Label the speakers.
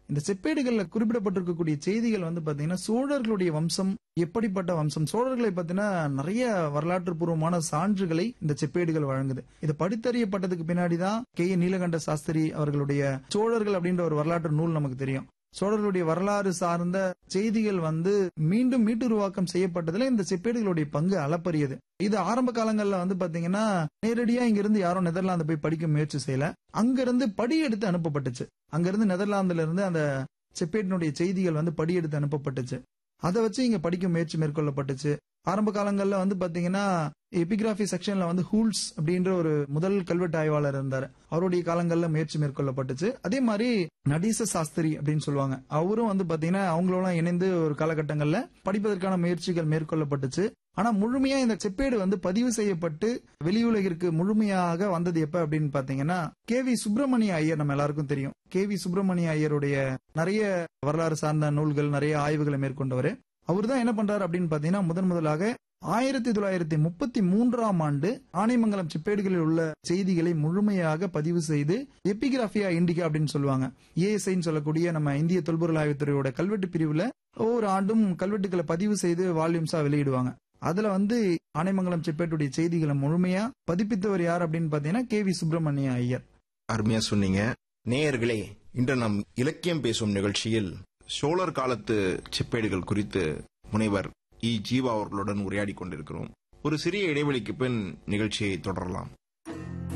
Speaker 1: இந்த செப்பேடுகள்ல குறிப்பிடப்பட்டிருக்கக்கூடிய செய்திகள் வந்து பாத்தீங்கன்னா சோழர்களுடைய வம்சம் எப்படிப்பட்ட வம்சம் சோழர்களை பத்தின நிறைய வரலாற்று பூர்வமான சான்றுகளை இந்த செப்பேடுகள் வழங்குது இது படித்தறியப்பட்டதுக்கு பின்னாடிதான் கே ஏ நீலகண்ட சாஸ்திரி அவர்களுடைய சோழர்கள் அப்படின்ற ஒரு வரலாற்று நூல் நமக்கு தெரியும் சோழர்களுடைய வரலாறு சார்ந்த செய்திகள் வந்து மீண்டும் மீட்டுருவாக்கம் செய்யப்பட்டதுல இந்த செப்பேடுகளுடைய பங்கு அளப்பரியது இது ஆரம்ப காலங்கள்ல வந்து பாத்தீங்கன்னா நேரடியா இங்க இருந்து யாரும் நெதர்லாந்து போய் படிக்க முயற்சி செய்யல அங்கிருந்து படி எடுத்து அனுப்பப்பட்டுச்சு அங்கிருந்து நெதர்லாந்துல இருந்து அந்த செப்பேட்டினுடைய செய்திகள் வந்து படி எடுத்து அனுப்பப்பட்டுச்சு அதை வச்சு இங்க படிக்க முயற்சி மேற்கொள்ளப்பட்டுச்சு ஆரம்ப காலங்கள்ல வந்து பாத்தீங்கன்னா எபிகிராபி செக்ஷன்ல வந்து ஹூல்ஸ் அப்படின்ற ஒரு முதல் கல்வெட்டு ஆய்வாளர் இருந்தார் அவருடைய காலங்கள்ல முயற்சி மேற்கொள்ளப்பட்டுச்சு அதே மாதிரி நடீச சாஸ்திரி அப்படின்னு சொல்லுவாங்க அவரும் வந்து பாத்தீங்கன்னா அவங்களோட இணைந்து ஒரு காலகட்டங்கள்ல படிப்பதற்கான முயற்சிகள் மேற்கொள்ளப்பட்டுச்சு ஆனா முழுமையா இந்த செப்பேடு வந்து பதிவு செய்யப்பட்டு வெளியுலகிற்கு முழுமையாக வந்தது எப்ப அப்படின்னு பாத்தீங்கன்னா கே வி சுப்பிரமணிய ஐயர் நம்ம எல்லாருக்கும் தெரியும் கே வி சுப்பிரமணிய ஐயருடைய நிறைய வரலாறு சார்ந்த நூல்கள் நிறைய ஆய்வுகளை மேற்கொண்டவர் அவர் தான் என்ன பண்றாரு அப்படின்னு பாத்தீங்கன்னா முதன் முதலாக ஆயிரத்தி தொள்ளாயிரத்தி முப்பத்தி மூன்றாம் ஆண்டு ஆனைமங்கலம் செப்பேடுகளில் உள்ள செய்திகளை முழுமையாக பதிவு செய்து எபிகிராபியா இண்டிகா அப்படின்னு சொல்லுவாங்க ஏஎஸ்ஐன்னு சொல்லக்கூடிய நம்ம இந்திய தொல்பொருள் ஆய்வுத்துறையோட கல்வெட்டு பிரிவுல ஒவ்வொரு ஆண்டும் கல்வெட்டுகளை பதிவு செய்து வால்யூம்ஸா வெளியிடுவாங்க அதுல வந்து ஆனைமங்கலம் செப்பேட்டுடைய செய்திகளை முழுமையா பதிப்பித்தவர் யார் அப்படின்னு பாத்தீங்கன்னா கே வி சுப்பிரமணிய ஐயர்
Speaker 2: அருமையா சொன்னீங்க நேயர்களே இன்று நாம் இலக்கியம் பேசும் நிகழ்ச்சியில் சோழர் காலத்து செப்பேடுகள் குறித்து முனைவர் இ ஜீவா அவர்களுடன் உரையாடி கொண்டிருக்கிறோம் ஒரு சிறிய இடைவெளிக்கு பின் நிகழ்ச்சியை தொடரலாம்